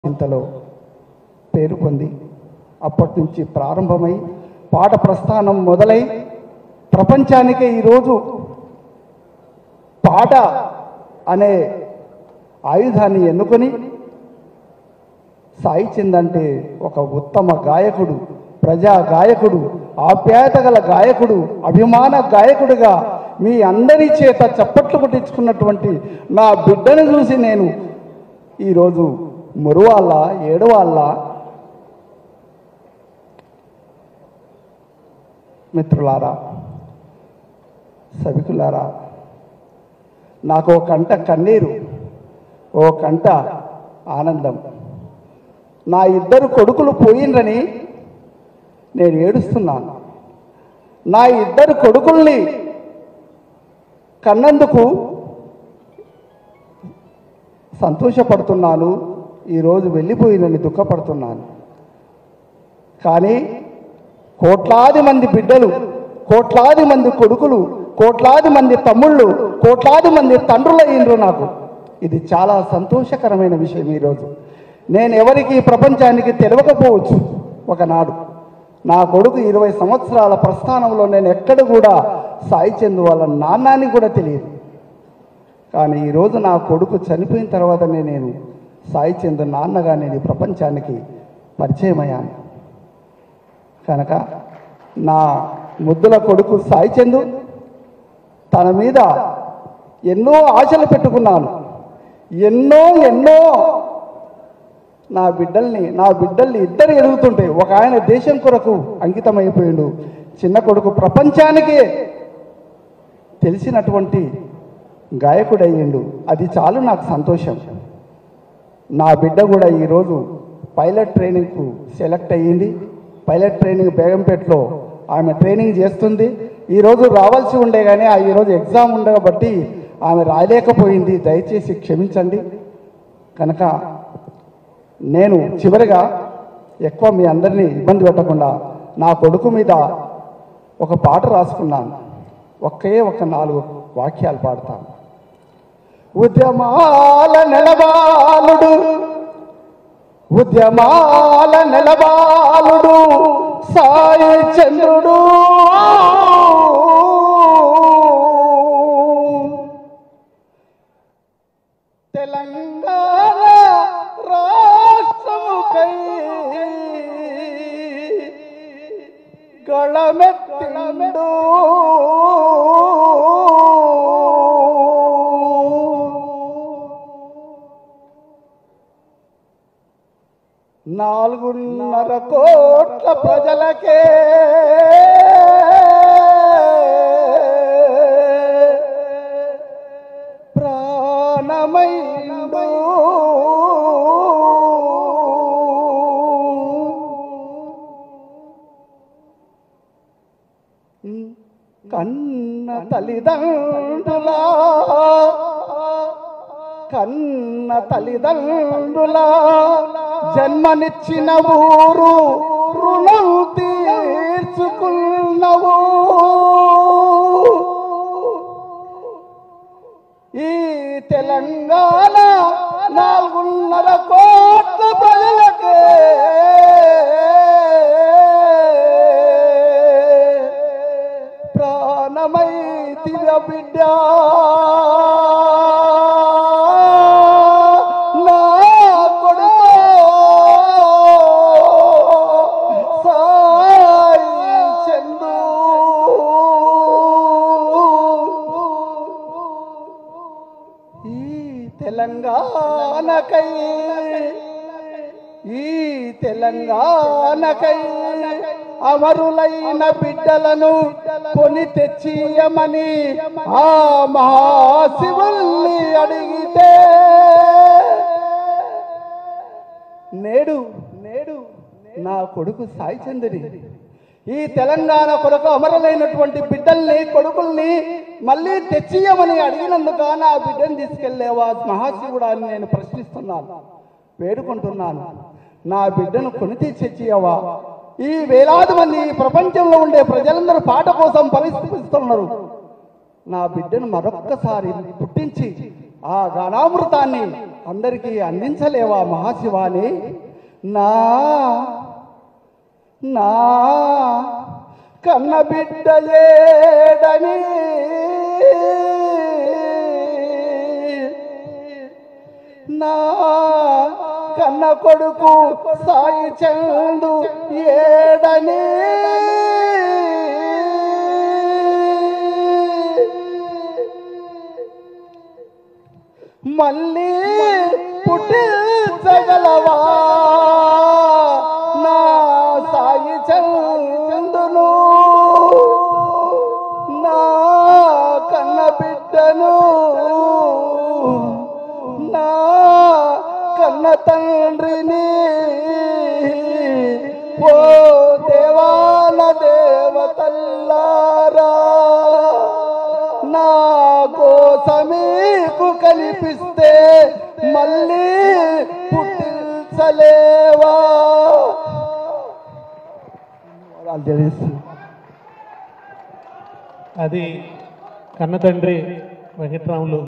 ఇంతలో పేరు పొంది అప్పటి నుంచి ప్రారంభమై పాట ప్రస్థానం మొదలై ప్రపంచానికే ఈరోజు పాట అనే ఆయుధాన్ని ఎన్నుకొని సాయి చంద్ అంటే ఒక ఉత్తమ గాయకుడు ప్రజా గాయకుడు ఆప్యాయత గల గాయకుడు అభిమాన గాయకుడిగా మీ అందరి చేత చప్పట్లు కొట్టించుకున్నటువంటి నా బిడ్డను చూసి నేను ఈరోజు మురువాళ్ళ ఏడవాళ్ళ మిత్రులారా సభికులారా నాకు ఓ కంట కన్నీరు ఓ కంట ఆనందం నా ఇద్దరు కొడుకులు పోయిండ్రని నేను ఏడుస్తున్నాను నా ఇద్దరు కొడుకుల్ని కన్నందుకు సంతోషపడుతున్నాను ఈరోజు వెళ్ళిపోయినని దుఃఖపడుతున్నాను కానీ కోట్లాది మంది బిడ్డలు కోట్లాది మంది కొడుకులు కోట్లాది మంది తమ్ముళ్ళు కోట్లాది మంది తండ్రులు అయ్యిండ్రు నాకు ఇది చాలా సంతోషకరమైన విషయం ఈరోజు నేను ఎవరికి ఈ ప్రపంచానికి తెలియకపోవచ్చు ఒకనాడు నా కొడుకు ఇరవై సంవత్సరాల ప్రస్థానంలో నేను ఎక్కడ కూడా సాయి చందు వాళ్ళ నాన్నాని కూడా తెలియదు కానీ ఈరోజు నా కొడుకు చనిపోయిన తర్వాతనే నేను సాయి చందు నాన్నగా నేను ఈ ప్రపంచానికి పరిచయం అయ్యాను కనుక నా ముద్దుల కొడుకు సాయి చందు తన మీద ఎన్నో ఆశలు పెట్టుకున్నాను ఎన్నో ఎన్నో నా బిడ్డల్ని నా బిడ్డల్ని ఇద్దరు ఎదుగుతుంటే ఒక ఆయన దేశం కొరకు అంకితమైపోయిండు చిన్న కొడుకు ప్రపంచానికే తెలిసినటువంటి గాయకుడయ్యిండు అది చాలు నాకు సంతోషం నా బిడ్డ కూడా ఈరోజు పైలట్ ట్రైనింగ్కు సెలెక్ట్ అయ్యింది పైలట్ ట్రైనింగ్ బేగంపేటలో ఆమె ట్రైనింగ్ చేస్తుంది ఈరోజు రావాల్సి ఉండే కానీ ఆ ఈరోజు ఎగ్జామ్ ఉండబట్టి ఆమె రాలేకపోయింది దయచేసి క్షమించండి కనుక నేను చివరిగా ఎక్కువ మీ అందరినీ ఇబ్బంది పెట్టకుండా నా కొడుకు మీద ఒక పాట రాసుకున్నాను ఒకే ఒక నాలుగు వాక్యాలు పాడతాను ఉద్యమాల నెలబాలుడు ఉద్యమాల నెలబాలుడు సాయి చంద్రుడు తెలంగాణ రాష్ట్రముకై గళమెత్తిండు నాలుగున్నర కోట్ల ప్రజలకే ప్రాణమైండు కన్న తల్లిదండ్రులా కన్న తల్లిదండ్రులా జన్మనిచ్చిన ఊరు రుణం తీర్చుకున్నవు ఈ తెలంగాణ నాలుగున్నర కోట్ల ప్రజలకే ప్రాణమై తిర బిడ్డ నా కొడుకు సాయి చందు ఈ తెలంగాణకై ఈ తెలంగాణకై అమరులైన బిడ్డలను కొని తెచ్చియమని ఆ మహాశివుల్ని అడిగితే నేడు నేడు నా కొడుకు సాయి చంద్రి ఈ తెలంగాణ కొరకు అమరులైనటువంటి బిడ్డల్ని కొడుకుల్ని మళ్ళీ తెచ్చియమని అడిగినందుక నా బిడ్డను తీసుకెళ్లేవా మహాశివుడా అని నేను ప్రశ్నిస్తున్నాను వేడుకుంటున్నాను నా బిడ్డను కొని తెచ్చియవా ఈ వేలాది మంది ఈ ప్రపంచంలో ఉండే ప్రజలందరూ పాట కోసం పరిస్థితున్నారు నా బిడ్డను మరొక్కసారి పుట్టించి ఆ గానామృతాన్ని అందరికీ అందించలేవా మహాశివాని నా నా కన్న బిడ్డ ఏడని నా కన్న కొడుకు సాయి చందు ఏడని మళ్ళీ పుట్టించగలవా నా సాయి చందును నా కన్న బిడ్డను నా కన్న తండ్రిని ఓ దేవాన దేవతల్లారా నా కోసమీకు కనిపిస్తే మళ్ళీ పుట్టించలేవా వాళ్ళు తెలుసు అది కన్న తండ్రి వెంకట్రాములు